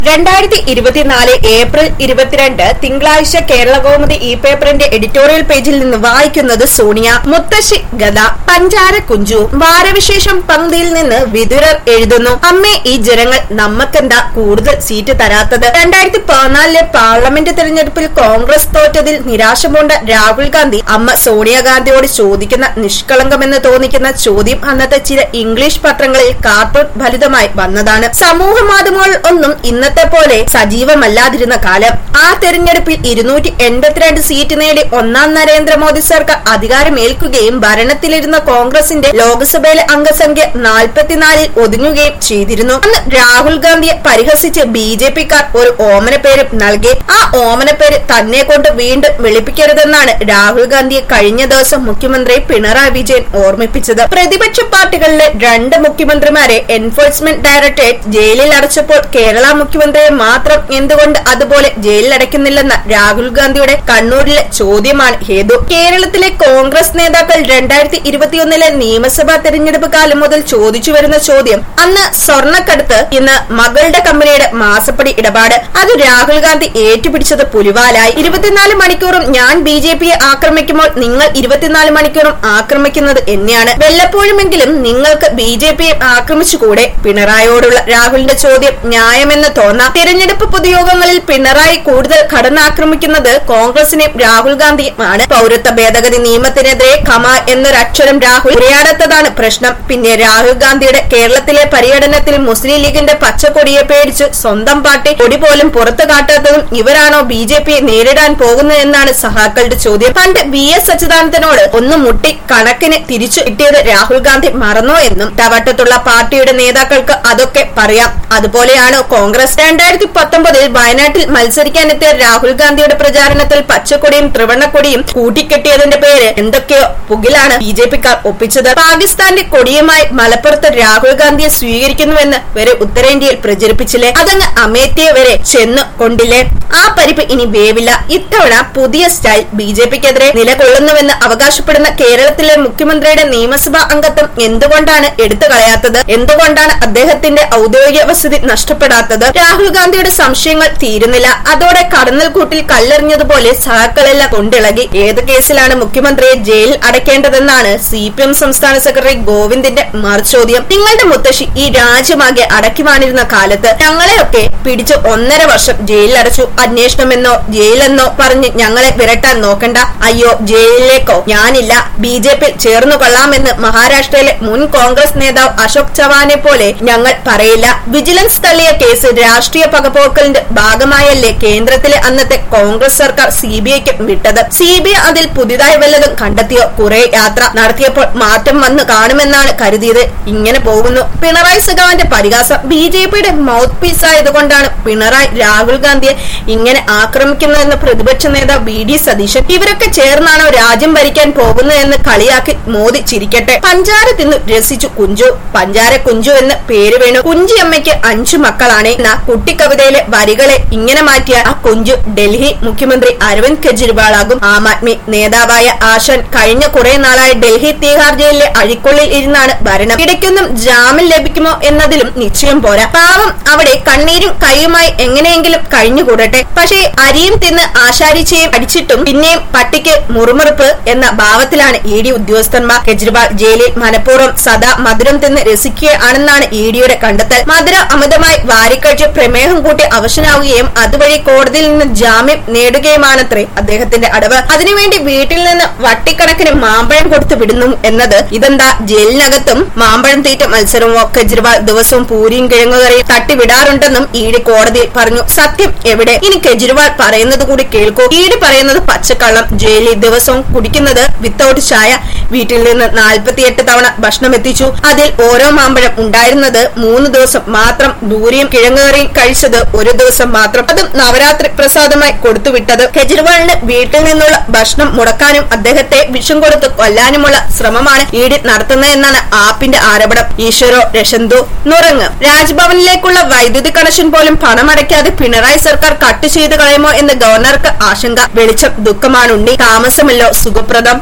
രണ്ടായിരത്തി ഇരുപത്തിനാല് ഏപ്രിൽ ഇരുപത്തിരണ്ട് തിങ്കളാഴ്ച കേരള കൗമുദി ഇ പേപ്പറിന്റെ എഡിറ്റോറിയൽ പേജിൽ നിന്ന് വായിക്കുന്നത് സോണിയ മുത്തശ്ശി ഗത പഞ്ചാര കുഞ്ചു വാരവിശേഷം പങ്ക്തിയിൽ നിന്ന് വിതുരർ എഴുതുന്നു അമ്മേ ഈ ജനങ്ങൾ നമ്മക്കെന്താ കൂടുതൽ സീറ്റ് തരാത്തത് രണ്ടായിരത്തി പതിനാലിലെ പാർലമെന്റ് തെരഞ്ഞെടുപ്പിൽ കോൺഗ്രസ് തോറ്റതിൽ നിരാശ പൂണ്ട രാഹുൽ ഗാന്ധി അമ്മ സോണിയാഗാന്ധിയോട് ചോദിക്കുന്ന നിഷ്കളങ്കമെന്ന് തോന്നിക്കുന്ന ചോദ്യം അന്നത്തെ ചില ഇംഗ്ലീഷ് പത്രങ്ങളിൽ കാർട്ടൂൺ ഫലിതമായി വന്നതാണ് സമൂഹ മാധ്യമങ്ങൾ ഒന്നും ഇന്നത്തെ പോലെ സജീവമല്ലാതിരുന്ന കാലം ആ തെരഞ്ഞെടുപ്പിൽ ഇരുന്നൂറ്റി എൺപത്തിരണ്ട് സീറ്റ് നേടി ഒന്നാം നരേന്ദ്രമോദി സർക്കാർ അധികാരമേൽക്കുകയും ഭരണത്തിലിരുന്ന കോൺഗ്രസിന്റെ ലോക്സഭയിലെ അംഗസംഖ്യ നാൽപ്പത്തിനാലിൽ ഒതുങ്ങുകയും ചെയ്തിരുന്നു അന്ന് രാഹുൽ ഗാന്ധിയെ പരിഹസിച്ച് ബി ജെ പിക്കാർ ഒരു ഓമന പേരും നൽകി ആ ഓമന പേര് തന്നെ കൊണ്ട് വീണ്ടും വിളിപ്പിക്കരുതെന്നാണ് രാഹുൽ ഗാന്ധിയെ കഴിഞ്ഞ ദിവസം മുഖ്യമന്ത്രി പിണറായി വിജയൻ ഓർമ്മിപ്പിച്ചത് പ്രതിപക്ഷ പാർട്ടികളിലെ രണ്ട് മുഖ്യമന്ത്രിമാരെ എൻഫോഴ്സ്മെന്റ് ഡയറക്ടറേറ്റ് ജയിലിൽ അടച്ചപ്പോൾ കേരള മുഖ്യമന്ത്രിയെ മാത്രം എന്തുകൊണ്ട് അതുപോലെ ജയിലിലടയ്ക്കുന്നില്ലെന്ന രാഹുൽ ഗാന്ധിയുടെ കണ്ണൂരിലെ ചോദ്യമാണ് ഹേതു കേരളത്തിലെ കോൺഗ്രസ് നേതാക്കൾ രണ്ടായിരത്തി ഇരുപത്തിയൊന്നിലെ നിയമസഭാ തെരഞ്ഞെടുപ്പ് കാലം മുതൽ ചോദിച്ചു വരുന്ന ചോദ്യം അന്ന് സ്വർണ്ണക്കടത്ത് ഇന്ന് മകളുടെ കമ്പനിയുടെ മാസപ്പടി ഇടപാട് അത് രാഹുൽ ഗാന്ധി ഏറ്റുപിടിച്ചത് പുലിവാലായി ഇരുപത്തിനാല് മണിക്കൂറും ഞാൻ ബി ജെ പിയെ ആക്രമിക്കുമ്പോൾ നിങ്ങൾ ഇരുപത്തിനാല് മണിക്കൂറും ആക്രമിക്കുന്നത് എന്നെയാണ് വല്ലപ്പോഴുമെങ്കിലും നിങ്ങൾക്ക് ബി ജെ പിയെ ആക്രമിച്ചുകൂടെ പിണറായിയോടുള്ള രാഹുലിന്റെ ചോദ്യം ന്യായമെന്ന് തോന്നാം തിരഞ്ഞെടുപ്പ് പൊതുയോഗങ്ങളിൽ പിണറായി കൂടുതൽ കടന്നാക്രമിക്കുന്നത് കോൺഗ്രസിനെയും രാഹുൽ ഗാന്ധിയുമാണ് പൌരത്വ ഭേദഗതി നിയമത്തിനെതിരെ കമ എന്നൊരക്ഷരം രാഹുൽ ഉരയാടാത്തതാണ് പ്രശ്നം പിന്നെ രാഹുൽ ഗാന്ധിയുടെ കേരളത്തിലെ പര്യടനത്തിൽ മുസ്ലിം ലീഗിന്റെ പച്ചക്കൊടിയെ പേടിച്ച് സ്വന്തം പാർട്ടി കൊടി പോലും പുറത്തു കാട്ടാത്തതും ഇവരാണോ ബി ജെ പിയെ നേരിടാൻ പോകുന്നതെന്നാണ് സഹാക്കളുടെ ചോദ്യം പണ്ട് വി എസ് അച്യുതാനന്ദനോട് ഒന്ന് മുട്ടി കണക്കിന് തിരിച്ചു കിട്ടിയത് രാഹുൽ ഗാന്ധി മറന്നോ എന്നും തവട്ടത്തുള്ള പാർട്ടിയുടെ നേതാക്കൾക്ക് അതൊക്കെ പറയാം അതുപോലെയാണ് കോൺഗ്രസ് രണ്ടായിരത്തി പത്തൊമ്പതിൽ വയനാട്ടിൽ മത്സരിക്കാനെത്തിയ രാഹുൽ ഗാന്ധിയുടെ പ്രചാരണത്തിൽ പച്ചക്കൊടിയും ത്രിവർണ്ണക്കൊടിയും കൂട്ടിക്കെട്ടിയതിന്റെ പേര് എന്തൊക്കെയോ പുകിലാണ് ബി ജെ പിക്കാർ ഒപ്പിച്ചത് പാകിസ്ഥാന്റെ കൊടിയുമായി മലപ്പുറത്ത് രാഹുൽ ഗാന്ധിയെ സ്വീകരിക്കുന്നുവെന്ന് വരെ ഉത്തരേന്ത്യയിൽ പ്രചരിപ്പിച്ചില്ലേ അതങ്ങ് അമേത്തിയെ വരെ ചെന്ന് കൊണ്ടില്ലേ ആ പരിപ്പ് ഇനി വേവില്ല ഇത്തവണ പുതിയ സ്റ്റൈൽ ബി ജെ പിക്കെതിരെ നിലകൊള്ളുന്നുവെന്ന് അവകാശപ്പെടുന്ന കേരളത്തിലെ മുഖ്യമന്ത്രിയുടെ നിയമസഭാ അംഗത്വം എന്തുകൊണ്ടാണ് എടുത്തു കളയാത്തത് എന്തുകൊണ്ടാണ് അദ്ദേഹത്തിന്റെ ഔദ്യോഗിക വസതി നഷ്ടപ്പെടാത്തത് രാഹുൽ ഗാന്ധിയുടെ സംശയങ്ങൾ തീരുന്നില്ല അതോടെ കടന്നൽ കൂട്ടിൽ കല്ലെറിഞ്ഞതുപോലെ സഹാക്കളെല്ലാം കൊണ്ടിളകി ഏത് കേസിലാണ് മുഖ്യമന്ത്രിയെ ജയിലിൽ അടയ്ക്കേണ്ടതെന്നാണ് സി പി എം സംസ്ഥാന സെക്രട്ടറി ഗോവിന്ദിന്റെ മറുചോദ്യം നിങ്ങളുടെ മുത്തശ്ശി ഈ രാജ്യമാകെ അടക്കി വാണിരുന്ന കാലത്ത് ഞങ്ങളെയൊക്കെ പിടിച്ച് ഒന്നര വർഷം ജയിലിലടച്ചു അന്വേഷണമെന്നോ ജയിലെന്നോ പറഞ്ഞ് ഞങ്ങളെ വിരട്ടാൻ നോക്കണ്ട അയ്യോ ജയിലിലേക്കോ ഞാനില്ല ബി ജെ പി ചേർന്നു കൊള്ളാമെന്ന് മഹാരാഷ്ട്രയിലെ മുൻ കോൺഗ്രസ് നേതാവ് അശോക് ചവാനെ പോലെ ഞങ്ങൾ പറയില്ല വിജിലൻസ് തള്ളിയ കേസ് രാഷ്ട്രീയ പകപോക്കലിന്റെ ഭാഗമായല്ലേ കേന്ദ്രത്തിലെ അന്നത്തെ കോൺഗ്രസ് സർക്കാർ സി ബി ഐക്ക് വിട്ടത് സി ബി ഐ അതിൽ പുതിയതായി വല്ലതും കണ്ടെത്തിയോ കുറെ യാത്ര നടത്തിയപ്പോൾ മാറ്റം വന്ന് കാണുമെന്നാണ് കരുതിയത് ഇങ്ങനെ പോകുന്നു പിണറായി സഖാവിന്റെ പരിഹാസം ബി ജെ പിയുടെ മൗത്ത് പീസ് ആയതുകൊണ്ടാണ് പിണറായി രാഹുൽ ഗാന്ധിയെ ഇങ്ങനെ ആക്രമിക്കുന്നതെന്ന് പ്രതിപക്ഷ നേതാവ് വി ഡി സതീശൻ ഇവരൊക്കെ ചേർന്നാണോ രാജ്യം ഭരിക്കാൻ പോകുന്നതെന്ന് കളിയാക്കി മോദി ചിരിക്കട്ടെ പഞ്ചാര തിന്നു രസിച്ചു കുഞ്ചു പഞ്ചാര കുഞ്ചു എന്ന് പേര് വീണു കുഞ്ചിയമ്മയ്ക്ക് അഞ്ചു മക്കളാണ് എന്ന കുട്ടിക്കവിതയിലെ വരികളെ ഇങ്ങനെ മാറ്റിയ ആ കുഞ്ചു ഡൽഹി മുഖ്യമന്ത്രി അരവിന്ദ് കെജ്രിവാളാകും ആം ആദ്മി നേതാവായ ആശാൻ കഴിഞ്ഞ കുറെ നാളായി ഡൽഹി തീഹാർ ജയിലിലെ അഴിക്കുള്ളിൽ ഇരുന്നാണ് ഭരണം ഇടയ്ക്കൊന്നും ജാമ്യം ലഭിക്കുമോ എന്നതിലും നിശ്ചയം പോരാ പാവം അവിടെ കണ്ണീരും കൈയുമായി എങ്ങനെയെങ്കിലും കഴിഞ്ഞുകൂടട്ടെ പക്ഷേ അരിയും തിന്ന് ആശാരിച്ചയും അടിച്ചിട്ടും പിന്നെയും പട്ടിക്ക് മുറുമുറുപ്പ് എന്ന ഭാവത്തിലാണ് ഇ ഡി ഉദ്യോഗസ്ഥന്മാർ കെജ്രിവാൾ ജയിലിൽ മനഃപൂർവ്വം സദാ മധുരം തിന്ന് രസിക്കുകയാണെന്നാണ് ഇ ഡിയുടെ കണ്ടെത്തൽ മധുരം അമിതമായി വാരിക്കഴിച്ച് പ്രമേഹം കൂട്ടി അവശനാവുകയും അതുവഴി കോടതിയിൽ നിന്ന് ജാമ്യം നേടുകയുമാണത്രേ അദ്ദേഹത്തിന്റെ അടവ് അതിനുവേണ്ടി വീട്ടിൽ നിന്ന് വട്ടിക്കണക്കിന് മാമ്പഴം കൊടുത്തു വിടുന്നു എന്നത് ഇതെന്താ ജയിലിനകത്തും മാമ്പഴം തീറ്റ മത്സരമോ കെജ്രിവാൾ ദിവസവും പൂരിയും കിഴങ്ങുകറിയും തട്ടിവിടാറുണ്ടെന്നും ഇ ഡി കോടതിയിൽ പറഞ്ഞു സത്യം എവിടെ ഇനി കെജ്രിവാൾ പറയുന്നത് കൂടി കേൾക്കൂ ഇ ഡി പറയുന്നത് പച്ചക്കള്ളം ജയിലിൽ ദിവസവും കുടിക്കുന്നത് വിത്തൌട്ട് ചായ വീട്ടിൽ നിന്ന് നാൽപ്പത്തിയെട്ട് തവണ ഭക്ഷണം എത്തിച്ചു അതിൽ ഓരോ മാമ്പഴം ഉണ്ടായിരുന്നത് മൂന്ന് ദിവസം മാത്രം ദൂരെയും കിഴങ്ങേറിയും കഴിച്ചത് ഒരു ദിവസം മാത്രം അതും നവരാത്രി പ്രസാദമായി കൊടുത്തുവിട്ടത് കെജ്രിവാളിന് വീട്ടിൽ നിന്നുള്ള ഭക്ഷണം മുടക്കാനും അദ്ദേഹത്തെ വിഷം കൊടുത്ത് കൊല്ലാനുമുള്ള ശ്രമമാണ് ഇ ഡി നടത്തുന്നതെന്നാണ് ആപ്പിന്റെ ആരോപണം ഈശ്വരോ രശന്തു നുറങ്ങ് രാജ്ഭവനിലേക്കുള്ള വൈദ്യുതി കണക്ഷൻ പോലും പണമടയ്ക്കാതെ പിണറായി സർക്കാർ കട്ട് ചെയ്ത് കളയുമോ എന്ന് ഗവർണർക്ക് ആശങ്ക വെളിച്ചം ദുഃഖമാണുണ്ടി താമസമല്ലോ സുഖപ്രദം